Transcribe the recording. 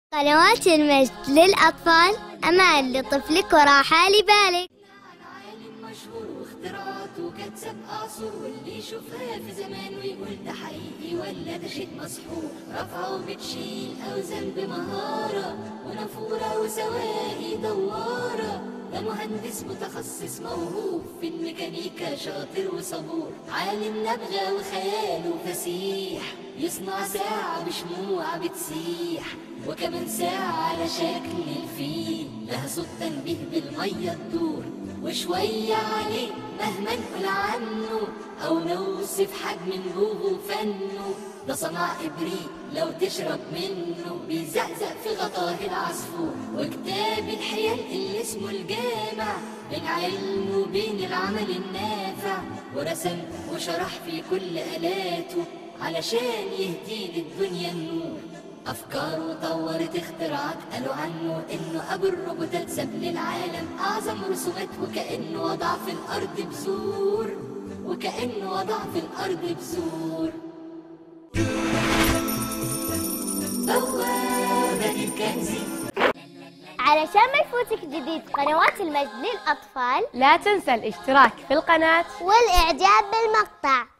قنوات المجد للأطفال أمان لطفلك وراحة لبالك عالم مشهور واختراعاته كانت سابقة عصور واللي يشوفها في زمان ويقول ده حقيقي ولا ده شيء مسحور رافعة وبتشيل أوزان بمهارة ونافورة وسواقي دوارة ده مهندس متخصص موهوب في الميكانيكا شاطر وصبور عالم نبغة وخياله فسيح يصنع ساعة بشموع بتسيح وكمان ساعة على شكل الفيل لها صوت تنبيه بالمية تدور وشوية عليه مهما نقول عنه أو نوصف حجم نبوغه وفنه ده صنع إبريق لو تشرب منه بيزقزق في غطاه العصفور وكتاب الحيل اللي اسمه الجامع بين علم وبين العمل النافع ورسم وشرح في كل آلاته علشان يهدي للدنيا النور أفكاره طورت اختراعات قالوا عنه إنه أبو الروبوتات ساب للعالم أعظم رسومات وكأنه وضع في الأرض بذور وكأنه وضع في الأرض بذور بوابة الكنز علشان ما يفوتك جديد قنوات المجد للأطفال لا تنسى الاشتراك في القناة والإعجاب بالمقطع